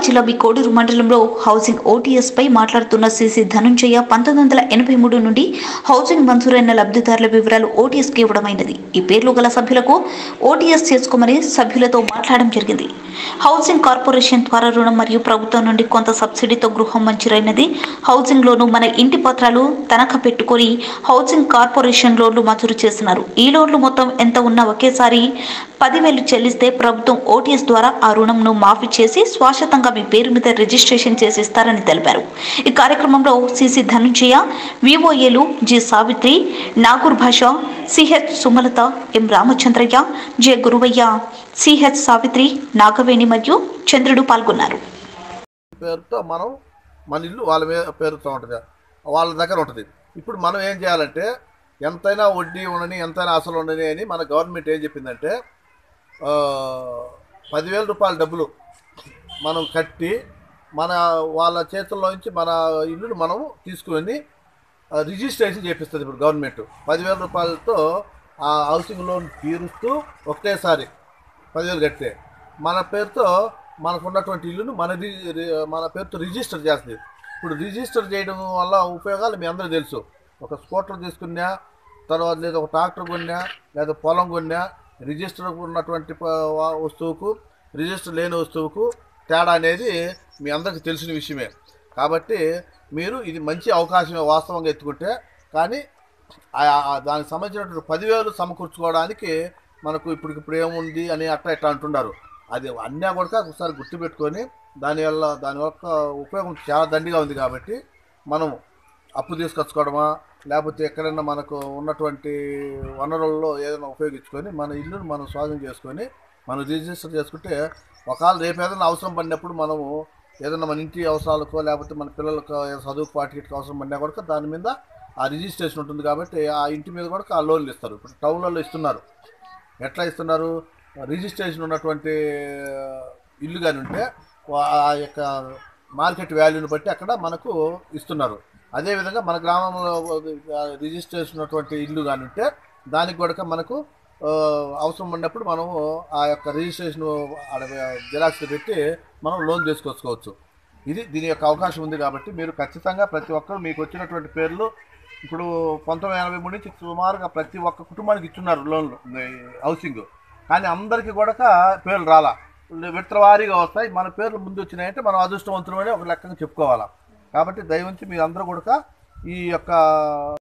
జిల్లా బి కోడూరు మండలంలో housing OTS పై మాట్లాడుతున్న సిసి ధనుంజయ పంతొమ్మిది వందల ఎనభై మూడు నుండి హౌసింగ్ మంజూరైన లబ్ధిదారుల వివరాలు ఓటీఎస్ కి ఇవ్వడమైనది ఈ పేర్లు గల సభ్యులకు ఓటీఎస్ చేసుకోమని సభ్యులతో మాట్లాడడం జరిగింది హౌసింగ్ కార్పొరేషన్ ద్వారా రుణం మరియు ప్రభుత్వం నుండి కొంత సబ్సిడీతో గృహం మంజూరైనది హౌసింగ్ లోను మన ఇంటి పత్రాలు తనఖా పెట్టుకొని హౌసింగ్ కార్పొరేషన్ లోన్లు మంజూరు చేస్తున్నారు ఈ లోన్లు మొత్తం ఎంత ఉన్నా ఒకేసారి పదివేలు చెల్లిస్తే ప్రభుత్వం ఓటీఎస్ ద్వారా ఆ రుణంను మాఫీ చేసి శాశ్వతంగా మీ పేరు మీద రిజిస్ట్రేషన్ చేసిస్తారని తెలిపారు ఈ కార్యక్రమంలో సిసి ధనుంజయ విఓఏలు G Savitri Nagoor Basha CH Sumalatha M Ramachandraiah J Guruvaiah CH Savitri Nagaveni మరియు చంద్రుడు పాల్గొన్నారు పేరుతో మనం మన ఇల్లు వాళ్ళ మీద పేరుతో ఉంటుంది వాళ్ళ దగ్గర ఉంటుంది ఇప్పుడు మనం ఏం చేయాలంటే ఎంతైనా వడ్డీ ఉండని ఎంతైనా అసలు ఉండని అని మన గవర్నమెంట్ ఏం చెప్పిందంటే ఆ, పదివేల రూపాయల డబ్బులు మనం కట్టి మన వాళ్ళ చేతుల్లో నుంచి మన ఇల్లును మనం తీసుకుని ఆ, రిజిస్ట్రేషన్ చేపిస్తుంది ఇప్పుడు గవర్నమెంట్ పదివేల రూపాయలతో ఆ హౌసింగ్ లోన్ తీరుస్తూ ఒకటేసారి పదివేలు కడితే మన పేరుతో మనకు ఉన్నటువంటి ఇల్లును మన రి- రి- మన పేరుతో రిజిస్టర్ చేస్తుంది ఇప్పుడు రిజిస్టర్ చేయడం వల్ల ఉపయోగాలు మీ అందరూ తెలుసు ఒక స్కూటర్ తీసుకున్నా తర్వాత లేదా ఒక ట్రాక్టర్ కొన్నా లేదా పొలం కొన్నా రిజిస్టర్ ఉన్నటువంటి ప- వా- వస్తువుకు రిజిస్టర్ లేని వస్తువుకు తేడా అనేది మీ అందరికీ తెలిసిన విషయమే కాబట్టి మీరు ఇది మంచి అవకాశమే వాస్తవంగా ఎత్తుకుంటే కానీ ఆ- ఆ దానికి సంబంధించినటువంటి పదివేలు సమకూర్చుకోవడానికి మనకు ఇప్పుడు ఇప్పుడు ఏముంది అని అట్లా ఇట్లా అంటున్నారు అది అన్నీ కూడా ఒకసారి గుర్తుపెట్టుకొని దానివల్ల దాని యొక్క ఉపయోగం చాలా దండిగా ఉంది కాబట్టి మనం అప్పు తీసుకొచ్చుకోవడమా లేకపోతే ఎక్కడైనా మనకు ఉన్నటువంటి వనరుల్లో ఏదైనా ఉపయోగించుకొని మన ఇల్లును మనం స్వాధీనం చేసుకొని మనం రిజిస్టర్ చేసుకుంటే ఒకవేళ రేపు ఏదైనా అవసరం పడినప్పుడు మనము ఏదైనా మన ఇంటి అవసరాలకో లేకపోతే మన పిల్లలకు ఏదైనా చదువు పాటికి అవసరం పడినా కూడా దాని మీద ఆ రిజిస్ట్రేషన్ ఉంటుంది కాబట్టి ఆ ఇంటి మీద కూడా ఆ లోన్లు ఇస్తారు ఇప్పుడు టౌన్లలో ఇస్తున్నారు ఎట్లా ఇస్తున్నారు రిజిస్ట్రేషన్ ఉన్నటువంటి ఇల్లు కానీ ఉంటే వా- ఆ యొక్క మార్కెట్ వాల్యూని బట్టి అక్కడ మనకు ఇస్తున్నారు అదేవిధంగా మన గ్రామంలో ఆ, రిజిస్ట్రేషన్ ఉన్నటువంటి ఇల్లు కానీ ఉంటే దానికి కూడా మనకు ఆ, అవసరం ఉన్నప్పుడు మనము ఆ యొక్క రిజిస్ట్రేషన్ ఆడ జిరాక్స్ పెట్టి మనం లోన్ తీసుకొచ్చుకోవచ్చు ఇది దీని యొక్క అవకాశం ఉంది కాబట్టి మీరు ఖచ్చితంగా ప్రతి ఒక్కరు మీకు వచ్చినటువంటి పేర్లు ఇప్పుడు పంతొమ్మిది ఎనభై మూడు నుంచి సుమారుగా ప్రతి ఒక్క కుటుంబానికి ఇచ్చున్నారు లోన్లు ఈ హౌసింగ్ కానీ అందరికీ కూడా పేర్లు రాలా విడతవారీగా వస్తాయి మన పేర్లు ముందు వచ్చినాయంటే మనం అదృష్టవంతులమని ఒక లెక్కగా చెప్పుకోవాలా కాబట్టి దయవుంచి మీరు అందరూ కూడా ఈ యొక్క